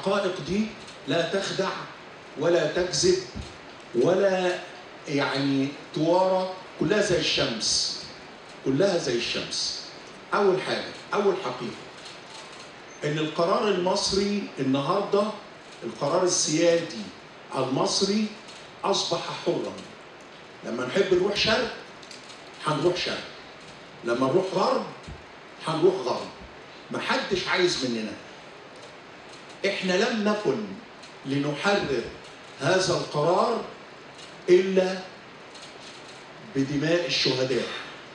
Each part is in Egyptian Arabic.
الحقائق دي لا تخدع ولا تكذب ولا يعني توارى كلها زي الشمس كلها زي الشمس اول حاجه اول حقيقه ان القرار المصري النهارده القرار السيادي المصري اصبح حرا لما نحب نروح شرق هنروح شرق لما نروح غرب هنروح غرب محدش عايز مننا احنا لم نكن لنحرر هذا القرار الا بدماء الشهداء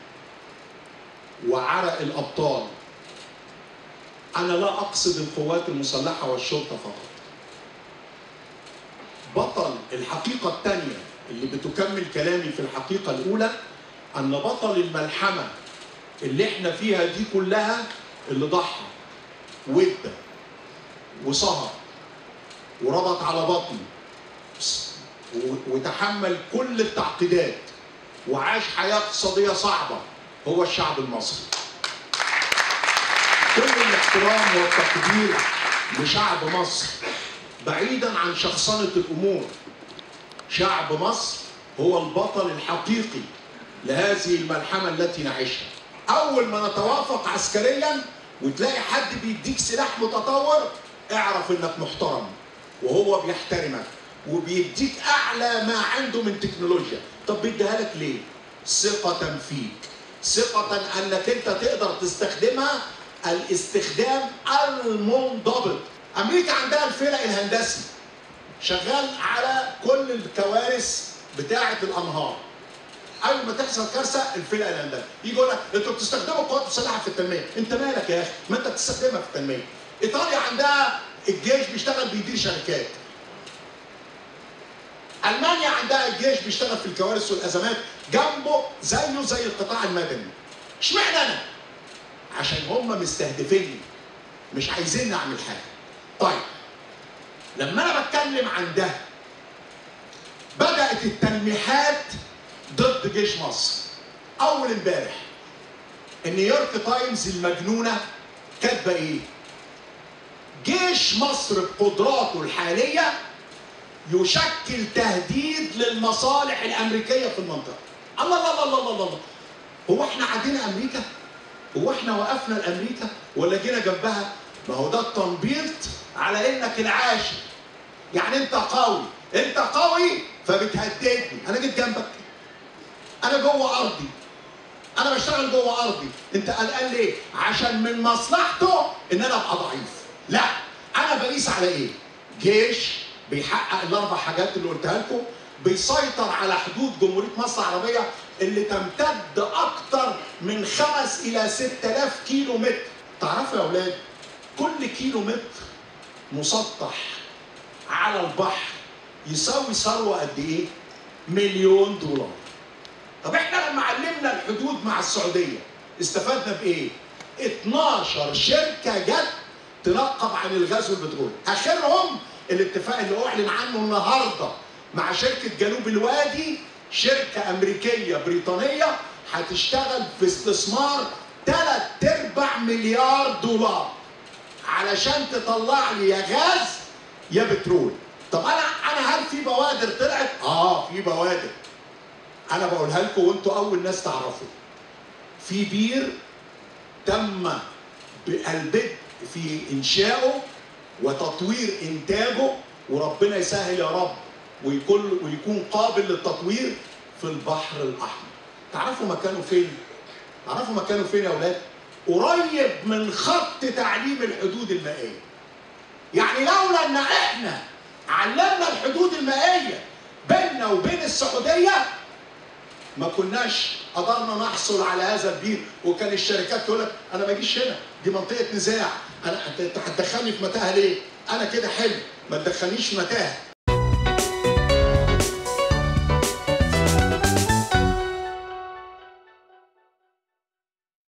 وعرق الابطال انا لا اقصد القوات المسلحه والشرطه فقط بطل الحقيقه الثانيه اللي بتكمل كلامي في الحقيقه الاولى ان بطل الملحمه اللي احنا فيها دي كلها اللي ضحى وادى وسهر وربط على بطنه وتحمل كل التعقيدات وعاش حياه اقتصاديه صعبه هو الشعب المصري. كل الاحترام والتقدير لشعب مصر بعيدا عن شخصنه الامور. شعب مصر هو البطل الحقيقي لهذه الملحمه التي نعيشها. اول ما نتوافق عسكريا وتلاقي حد بيديك سلاح متطور اعرف انك محترم وهو بيحترمك وبيديك اعلى ما عنده من تكنولوجيا طب بيديها لك ليه ثقة فيك ثقة انك انت تقدر تستخدمها الاستخدام المنضبط امريكا عندها الفرق الهندسي شغال على كل الكوارث بتاعة الانهار اول ما تحصل كارثه الفرقه الهندسيه يجي يقول لك انتوا بتستخدموا القوات المسلحه في التنميه انت مالك يا اخي ما انت بتستخدمها في التنميه ايطاليا عندها الجيش بيشتغل بيدير شركات المانيا عندها الجيش بيشتغل في الكوارث والازمات جنبه زيه زي القطاع المدني اشمعنى انا عشان هم مستهدفيني مش عايزين نعمل حاجه طيب لما انا بتكلم عن ده بدات التلميحات ضد جيش مصر اول امبارح النيويورك تايمز المجنونه كاتبه ايه جيش مصر بقدراته الحاليه يشكل تهديد للمصالح الامريكيه في المنطقه الله الله الله الله الله هو احنا عدينا امريكا هو احنا وقفنا لامريكا ولا جينا جنبها ما هو ده التنبيط على انك العاشر يعني انت قوي انت قوي فبتهددني انا جيت جنبك انا جوه ارضي انا بشتغل جوه ارضي انت قلقان ليه عشان من مصلحته ان انا ابقى ضعيف لا انا بقيس على ايه جيش بيحقق الاربع حاجات اللي قلتها لكم بيسيطر على حدود جمهوريه مصر العربيه اللي تمتد اكتر من خمس الى 6000 كيلو متر تعرفوا يا اولاد كل كيلو متر مسطح على البحر يساوي ثروه قد ايه مليون دولار طب احنا لما علمنا الحدود مع السعوديه استفدنا بايه 12 شركه جت تنقب عن الغاز والبترول اخرهم الاتفاق اللي اعلن عنه النهارده مع شركه جنوب الوادي شركه امريكيه بريطانيه هتشتغل في استثمار 3 ارباع مليار دولار علشان تطلع لي يا غاز يا بترول طب انا انا هل في بوادر طلعت اه في بوادر انا بقولها لكم وانتوا اول ناس تعرفوا في بير تم البدء في انشائه وتطوير انتاجه وربنا يسهل يا رب ويكون ويكون قابل للتطوير في البحر الاحمر تعرفوا مكانه فين تعرفوا مكانه فين يا اولاد قريب من خط تعليم الحدود المائيه يعني لولا ان احنا علمنا الحدود المائيه بيننا وبين السعوديه ما كناش قدرنا نحصل على هذا البير وكان الشركات تقول لك انا ما اجيش هنا دي منطقه نزاع انا انت هتدخلني في متاهه ليه؟ انا كده حلو ما تدخلنيش في متاهه